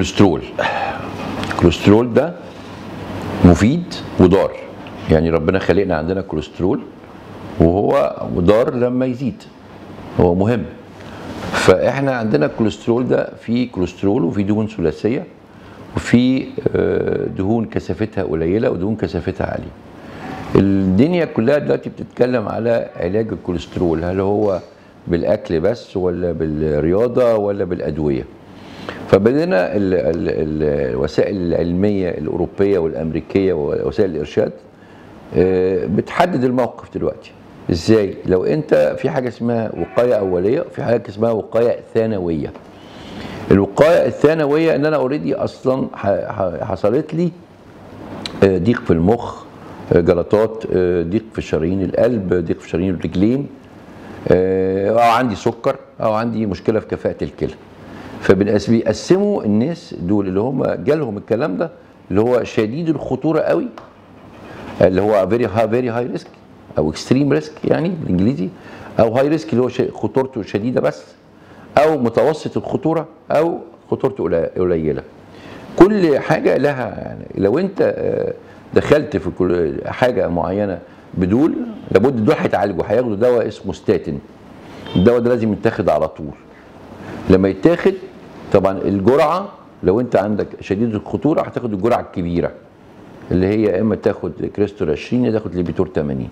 كوليسترول الكوليسترول ده مفيد وضار يعني ربنا خلقنا عندنا كوليسترول وهو ضار لما يزيد هو مهم فاحنا عندنا الكوليسترول ده في كوليسترول وفي دهون ثلاثيه وفي آه، دهون كثافتها قليله ودهون كثافتها عاليه الدنيا كلها دلوقتي بتتكلم على علاج الكوليسترول هل هو بالاكل بس ولا بالرياضه ولا بالادويه فبدينا ال- ال- الوسائل العلميه الاوروبيه والامريكيه ووسائل الارشاد آه، بتحدد الموقف دلوقتي ازاي لو انت في حاجه اسمها وقايه اوليه وفي حاجه اسمها وقايه ثانويه الوقايه الثانويه ان انا اوريدي اصلا ح- ح- حصلت لي آه، ضيق في المخ آه، جلطات آه، ضيق في شرايين القلب ضيق في شرايين الرجلين آه، او عندي سكر او عندي مشكله في كفاءه الكلى فبيقسموا الناس دول اللي هم جالهم الكلام ده اللي هو شديد الخطوره قوي اللي هو فيري فيري هاي ريسك او اكستريم ريسك يعني بالانجليزي او هاي ريسك اللي هو ش- خطورته شديده بس او متوسط الخطوره او خطورته قلي- قليله كل حاجه لها يعني لو انت آه، دخلت في كل حاجه معينه بدول لابد دول هيتعالجوا هياخدوا دواء اسمه ستاتين الدواء ده لازم يتاخد على طول لما يتاخد طبعا الجرعه لو انت عندك شديد الخطوره هتاخد الجرعه الكبيره اللي هي يا اما تاخد كريستور 20 يا تاخد ليبيتور 80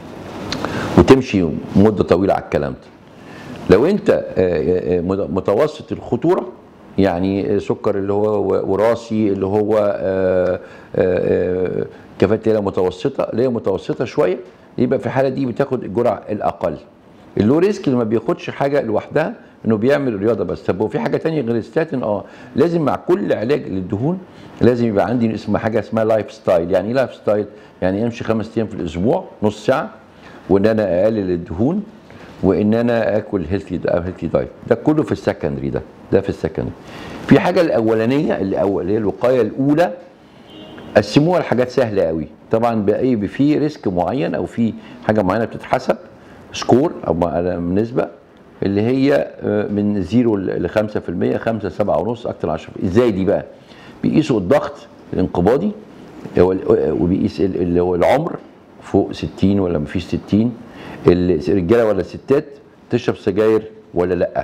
وتمشي مده طويله على الكلام ده لو انت آه، آه، متوسط الخطوره يعني سكر اللي هو وراثي اللي هو آه، آه، آه، كفاءة اللي هي متوسطه اللي هي متوسطه شويه يبقى في الحاله دي بتاخد الجرعه الاقل اللو ريسك اللي ما بياخدش حاجه لوحدها انه بيعمل رياضه بس طب وفي حاجه تانية غير الستاتين اه لازم مع كل علاج للدهون لازم يبقى عندي اسمها حاجه اسمها لايف ستايل يعني ايه لايف ستايل يعني امشي خمس ايام في الاسبوع نص ساعه وان انا اقلل الدهون وان انا اكل هيلثي هيلثي دايت ده كله في السكندري ده ده في السكندري في حاجه الاولانيه اللي أول اللي هي الوقايه الاولى قسموها لحاجات سهله قوي طبعا باي في ريسك معين او في حاجه معينه بتتحسب سكور او مع- نسبه اللي هي آه، من 0 ل 5% 5 7 ونص اكتر 10 ازاي دي بقى بيقيسوا الضغط الانقباضي هو ال- وبيقيس ال- اللي هو العمر فوق 60 ولا مفيش 60 الرجاله ولا الستات تشرب سجاير ولا لا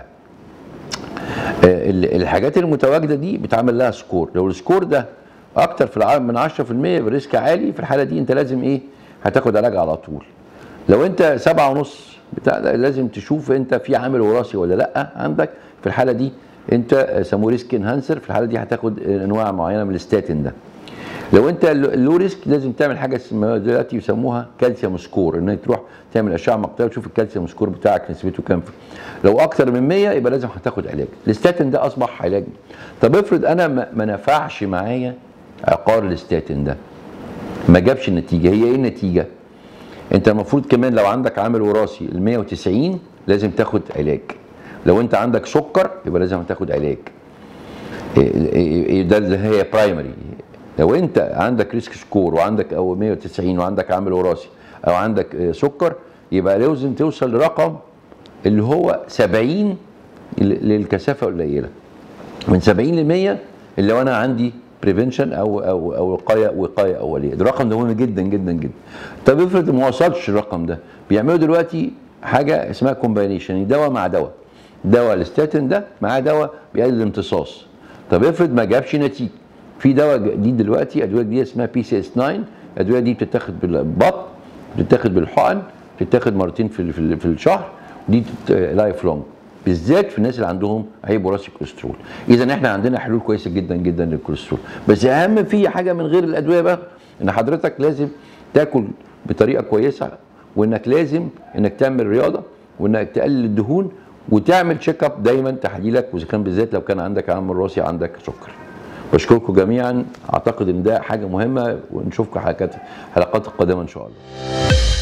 آه، ال- الحاجات المتواجده دي بيتعمل لها سكور لو السكور ده اكتر في العالم من 10% يبقى ريسك عالي في الحاله دي انت لازم ايه هتاخد علاج على طول لو انت سبعة ونص بتاع ده لازم تشوف انت في عامل وراثي ولا لا عندك في الحاله دي انت آه، سموه ريسك انهانسر في الحاله دي هتاخد آه، انواع معينه من الستاتين ده لو انت اللو ريسك لازم تعمل حاجه اسمها دلوقتي يسموها كالسيوم سكور انك تروح تعمل اشعه مقطعيه وتشوف الكالسيوم سكور بتاعك نسبته كام لو اكتر من 100 يبقى لازم هتاخد علاج الستاتين ده اصبح علاج طب افرض انا ما ما نفعش معايا عقار الستاتين ده ما جابش النتيجه هي ايه النتيجه انت المفروض كمان لو عندك عامل وراثي ال 190 لازم تاخد علاج لو انت عندك سكر يبقى لازم تاخد علاج إيه- إيه- ده اللي هي برايمري لو انت عندك ريسك سكور وعندك او 190 وعندك عامل وراثي او عندك آه، سكر يبقى لازم توصل لرقم اللي هو 70 ل- للكثافه قليله من 70 ل 100 اللي لو انا عندي بريفنشن او او او وقايه وقايه اوليه ده الرقم ده مهم جدا جدا جدا طب افرض ما وصلش الرقم ده بيعملوا دلوقتي حاجه اسمها كومباينيشن دواء مع دواء دواء الستاتين ده معاه دواء بيقلل الامتصاص طب افرض ما جابش نتيجه في دواء جديد دلوقتي ادويه جديده اسمها بي سي اس 9 الادويه دي بتتاخد بالبطن بتتاخد بالحقن بتتاخد مرتين في في في الشهر دي لايف لونج بالذات في الناس اللي عندهم عيب وراثي كوليسترول اذا احنا عندنا حلول كويسه جدا جدا للكوليسترول بس اهم في حاجه من غير الادويه بقى ان حضرتك لازم تاكل بطريقه كويسه وانك لازم انك تعمل رياضه وانك تقلل الدهون وتعمل تشيك اب دايما تحاليلك واذا كان بالذات لو كان عندك عامل وراثي عندك سكر بشكركم جميعا اعتقد ان ده حاجه مهمه ونشوفكم حلقات حلقات القادمه ان شاء الله